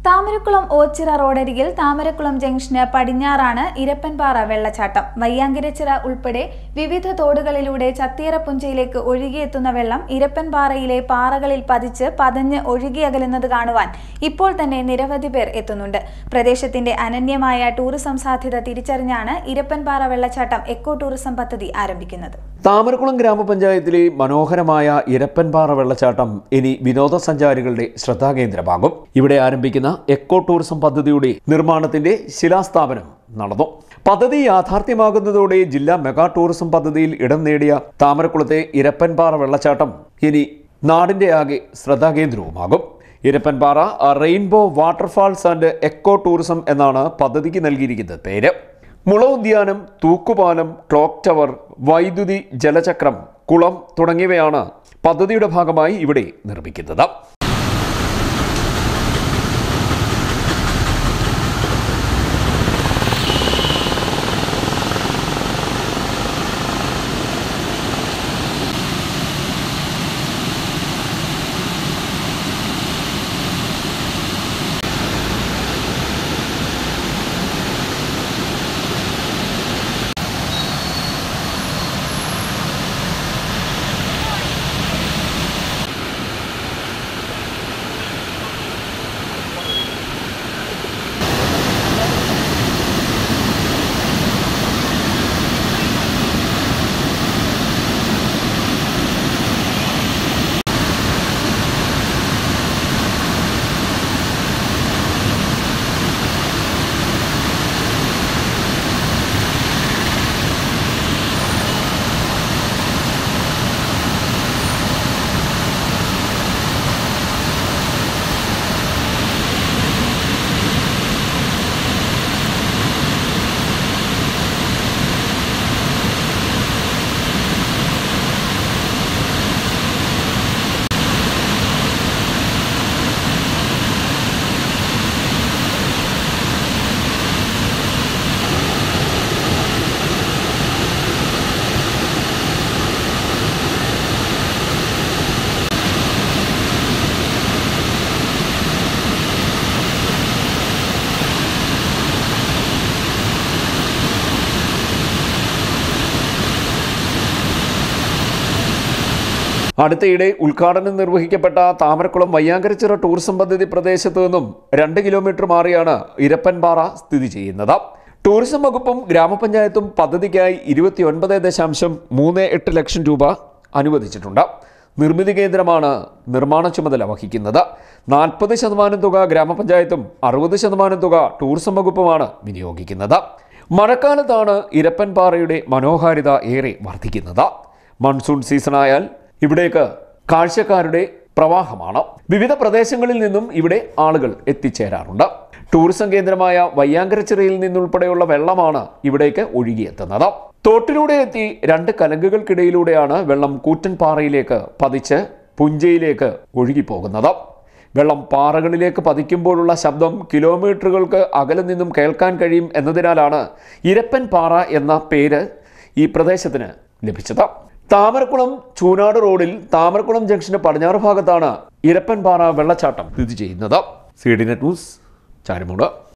താമരക്കുളം ഓച്ചിറ റോഡരികിൽ താമരക്കുളം ജംഗ്ഷന് പടിഞ്ഞാറാണ് ഇരപ്പൻപാറ വെള്ളച്ചാട്ടം വയ്യാങ്കിരച്ചിറ ഉൾപ്പെടെ വിവിധ തോടുകളിലൂടെ ചത്തിയറപ്പുഞ്ചയിലേക്ക് ഒഴുകിയെത്തുന്ന വെള്ളം ഇരപ്പൻപാറയിലെ പാറകളിൽ പതിച്ച് പതഞ്ഞ് ഒഴുകിയകലുന്നത് കാണുവാൻ ഇപ്പോൾ തന്നെ നിരവധി പേർ എത്തുന്നുണ്ട് പ്രദേശത്തിന്റെ അനന്യമായ ടൂറിസം സാധ്യത തിരിച്ചറിഞ്ഞാണ് ഇരപ്പൻപാറ വെള്ളച്ചാട്ടം എക്കോ ടൂറിസം പദ്ധതി ആരംഭിക്കുന്നത് താമരക്കുളം ഗ്രാമപഞ്ചായത്തിലെ മനോഹരമായ ഇരപ്പൻപാറ വെള്ളച്ചാട്ടം ഇനി വിനോദസഞ്ചാരികളുടെ ശ്രദ്ധാകേന്ദ്രമാകും ഇവിടെ ആരംഭിക്കുന്ന എക്കോ ടൂറിസം പദ്ധതിയുടെ നിർമ്മാണത്തിന്റെ ശിലാസ്ഥാപനം നടന്നു പദ്ധതി യാഥാർത്ഥ്യമാകുന്നതോടെ ജില്ലാ മെഗാ ടൂറിസം പദ്ധതിയിൽ ഇടം നേടിയ താമരക്കുളത്തെ ഇരപ്പൻപാറ വെള്ളച്ചാട്ടം ഇനി നാടിന്റെ ആകെ ശ്രദ്ധാകേന്ദ്രവുമാകും Irappanpara rainbow waterfalls and eco tourism എന്നാണ് പദ്ധതിക്ക് നൽകിയിരിക്കുന്ന പേര് മുള ഉദ്യാനം തൂക്കുപാലം ക്ലോക്ക് ടവർ വൈദ്യുതി ജലചക്രം കുളം തുടങ്ങിയവയാണ് പദ്ധതിയുടെ ഭാഗമായി ഇവിടെ നിർമ്മിക്കുന്നത് അടുത്തയിടെ ഉദ്ഘാടനം നിർവഹിക്കപ്പെട്ട താമരക്കുളം വയ്യാങ്കരച്ചിറ ടൂറിസം പദ്ധതി പ്രദേശത്തു നിന്നും രണ്ട് കിലോമീറ്റർ മാറിയാണ് ഇരപ്പൻപാറ സ്ഥിതി ചെയ്യുന്നത് ടൂറിസം വകുപ്പും ഗ്രാമപഞ്ചായത്തും പദ്ധതിക്കായി ഇരുപത്തിയൊൻപത് ദശാംശം മൂന്ന് എട്ട് ലക്ഷം രൂപ അനുവദിച്ചിട്ടുണ്ട് നിർമ്മിതി കേന്ദ്രമാണ് നിർമ്മാണ ചുമതല വഹിക്കുന്നത് നാൽപ്പത് ശതമാനം തുക ഗ്രാമപഞ്ചായത്തും അറുപത് ശതമാനം തുക ടൂറിസം വകുപ്പുമാണ് വിനിയോഗിക്കുന്നത് മഴക്കാലത്താണ് ഇരപ്പൻപാറയുടെ മനോഹാരിത ഏറെ വർദ്ധിക്കുന്നത് മൺസൂൺ സീസണായാൽ ഇവിടേക്ക് കാഴ്ചക്കാരുടെ പ്രവാഹമാണ് വിവിധ പ്രദേശങ്ങളിൽ നിന്നും ഇവിടെ ആളുകൾ എത്തിച്ചേരാറുണ്ട് ടൂറിസം കേന്ദ്രമായ വയ്യാങ്കരച്ചിറയിൽ നിന്നുൾപ്പെടെയുള്ള വെള്ളമാണ് ഇവിടേക്ക് ഒഴുകിയെത്തുന്നത് തോട്ടിലൂടെ എത്തി രണ്ട് കലങ്കുകൾക്കിടയിലൂടെയാണ് വെള്ളം കൂറ്റൻ പാറയിലേക്ക് പതിച്ച് പുഞ്ചയിലേക്ക് ഒഴുകിപ്പോകുന്നത് വെള്ളം പാറകളിലേക്ക് പതിക്കുമ്പോഴുള്ള ശബ്ദം കിലോമീറ്ററുകൾക്ക് അകലെ നിന്നും കേൾക്കാൻ കഴിയും എന്നതിനാലാണ് ഇരപ്പൻ പാറ എന്ന പേര് ഈ പ്രദേശത്തിന് ലഭിച്ചത് താമരക്കുളം ചൂനാട് റോഡിൽ താമരക്കുളം ജംഗ്ഷന് പടിഞ്ഞാറ് ഭാഗത്താണ് ഇരപ്പൻപാറ വെള്ളച്ചാട്ടം സ്ഥിതി ചെയ്യുന്നത് C D net news Charimood